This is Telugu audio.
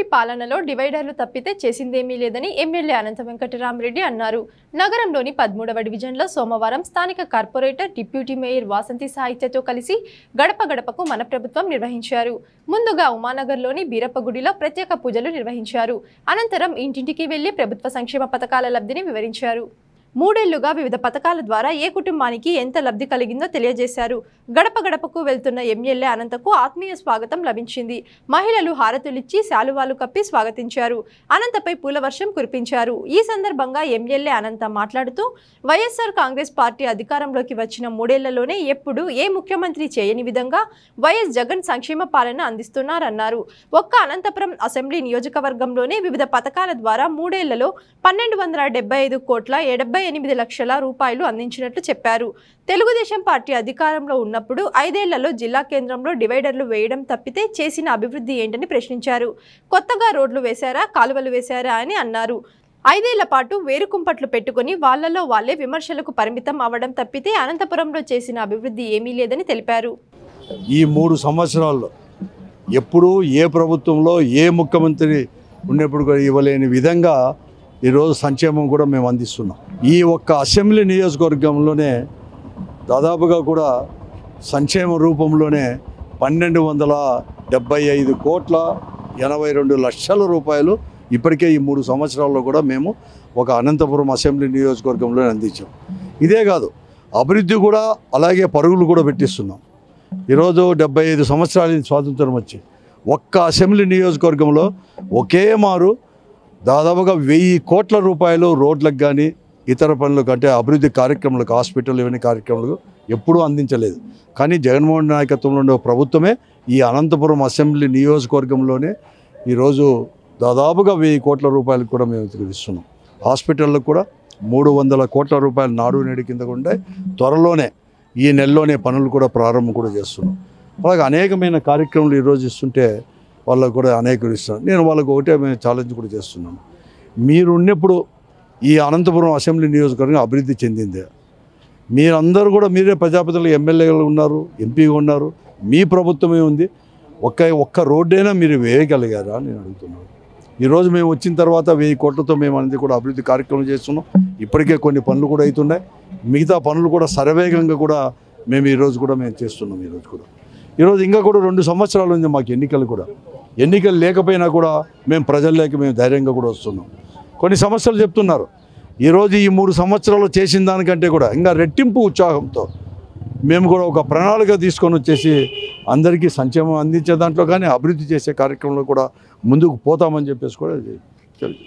పాలనలో డివైడర్లు తప్పితే చేసిందేమీ లేదని ఎమ్మెల్యే అనంత వెంకటరామరెడ్డి అన్నారు నగరంలోని పదమూడవ డివిజన్లో సోమవారం స్థానిక కార్పొరేటర్ డిప్యూటీ మేయర్ వాసంతి సాహిత్యతో కలిసి గడప గడపకు మన ప్రభుత్వం నిర్వహించారు ముందుగా ఉమానగర్లోని బీరప్ప గుడిలో ప్రత్యేక పూజలు నిర్వహించారు అనంతరం ఇంటింటికి వెళ్లి ప్రభుత్వ సంక్షేమ పథకాల లబ్ధిని వివరించారు మూడేళ్లుగా వివిధ పథకాల ద్వారా ఏ కుటుంబానికి ఎంత లబ్ధి కలిగిందో తెలియజేశారు గడప గడపకు వెళ్తున్న ఎమ్మెల్యే అనంతకు ఆత్మీయ స్వాగతం లభించింది మహిళలు హారతులిచ్చి శాలువాలు కప్పి స్వాగతించారు అనంతపై పూల వర్షం కురిపించారు ఈ సందర్భంగా ఎమ్మెల్యే అనంత మాట్లాడుతూ వైఎస్ఆర్ కాంగ్రెస్ పార్టీ అధికారంలోకి వచ్చిన మూడేళ్లలోనే ఎప్పుడు ఏ ముఖ్యమంత్రి చేయని విధంగా వైఎస్ జగన్ సంక్షేమ పాలన అందిస్తున్నారన్నారు ఒక్క అనంతపురం అసెంబ్లీ నియోజకవర్గంలోనే వివిధ పథకాల ద్వారా మూడేళ్లలో పన్నెండు వందల డెబ్బై ఐదు కోట్ల ఎనభై ఎనిమిది లక్షల రూపాయలు అందించినట్లు చెప్పారు తెలుగుదేశం పార్టీ అధికారంలో ఉన్నప్పుడు ఐదేళ్లలో జిల్లా కేంద్రంలో డివైడర్లు వేయడం తప్పితే చేసిన అభివృద్ధి ఏంటని ప్రశ్నించారు కొత్తగా రోడ్లు వేశారా కాలువలు వేశారా అని అన్నారు ఐదేళ్ల పాటు వేరుకుంపట్లు పెట్టుకుని వాళ్ళలో వాళ్ళే విమర్శలకు పరిమితం అవ్వడం తప్పితే అనంతపురంలో చేసిన అభివృద్ధి ఏమీ లేదని తెలిపారు ఈ మూడు సంవత్సరాల్లో ఎప్పుడూ ఏ ప్రభుత్వంలో ఏ ముఖ్యమంత్రి ఉన్నప్పుడు కూడా ఇవ్వలేని విధంగా ఈరోజు సంక్షేమం కూడా మేము అందిస్తున్నాం ఈ ఒక్క అసెంబ్లీ నియోజకవర్గంలోనే దాదాపుగా కూడా సంక్షేమ రూపంలోనే పన్నెండు వందల డెబ్బై ఐదు కోట్ల ఎనభై రెండు లక్షల రూపాయలు ఇప్పటికే ఈ మూడు సంవత్సరాల్లో కూడా మేము ఒక అనంతపురం అసెంబ్లీ నియోజకవర్గంలో అందించాం ఇదే కాదు అభివృద్ధి కూడా అలాగే పరుగులు కూడా పెట్టిస్తున్నాం ఈరోజు డెబ్బై ఐదు సంవత్సరాల స్వాతంత్రం వచ్చి ఒక్క అసెంబ్లీ నియోజకవర్గంలో ఒకే మారు దాదాపుగా వెయ్యి కోట్ల రూపాయలు రోడ్లకు కానీ ఇతర పనులకు అంటే అభివృద్ధి కార్యక్రమాలకు హాస్పిటల్ ఇవన్నీ కార్యక్రమాలకు ఎప్పుడూ అందించలేదు కానీ జగన్మోహన్ నాయకత్వంలో ఉండే ప్రభుత్వమే ఈ అనంతపురం అసెంబ్లీ నియోజకవర్గంలోనే ఈరోజు దాదాపుగా వెయ్యి కోట్ల రూపాయలకు కూడా మేము ఇస్తున్నాం హాస్పిటళ్ళకు కూడా మూడు వందల కోట్ల రూపాయలు నాడు నేడు కింద ఉండే త్వరలోనే ఈ నెలలోనే పనులు కూడా ప్రారంభం కూడా చేస్తున్నాం అలాగే అనేకమైన కార్యక్రమాలు ఈరోజు ఇస్తుంటే వాళ్ళకు కూడా అనేకలు ఇస్తున్నాను నేను వాళ్ళకు ఒకటే మేము ఛాలెంజ్ కూడా చేస్తున్నాను మీరు ఉన్నప్పుడు ఈ అనంతపురం అసెంబ్లీ నియోజకవర్గం అభివృద్ధి చెందిందే మీరందరూ కూడా మీరే ప్రజాపతిలో ఎమ్మెల్యేలు ఉన్నారు ఎంపీగా ఉన్నారు మీ ప్రభుత్వమే ఉంది ఒక్క ఒక్క రోడ్డైనా మీరు వేయగలిగారా అని నేను అడుగుతున్నాను ఈరోజు మేము వచ్చిన తర్వాత వెయ్యి కోట్లతో మేము అనేది కూడా అభివృద్ధి కార్యక్రమం చేస్తున్నాం ఇప్పటికే కొన్ని పనులు కూడా అవుతున్నాయి మిగతా పనులు కూడా శరవేగంగా కూడా మేము ఈరోజు కూడా మేము చేస్తున్నాం ఈరోజు కూడా ఈరోజు ఇంకా కూడా రెండు సంవత్సరాలు ఉంది మాకు ఎన్నికలు కూడా ఎన్నికలు లేకపోయినా కూడా మేము ప్రజల్లోకి మేము ధైర్యంగా కూడా వస్తున్నాం కొన్ని సమస్యలు చెప్తున్నారు ఈరోజు ఈ మూడు సంవత్సరాలు చేసిన దానికంటే కూడా ఇంకా రెట్టింపు ఉత్సాహంతో మేము కూడా ఒక ప్రణాళిక తీసుకొని వచ్చేసి అందరికీ సంక్షేమం అందించే దాంట్లో కానీ అభివృద్ధి చేసే కార్యక్రమంలో కూడా ముందుకు పోతామని చెప్పేసి కూడా తెలియజేస్తున్నాం.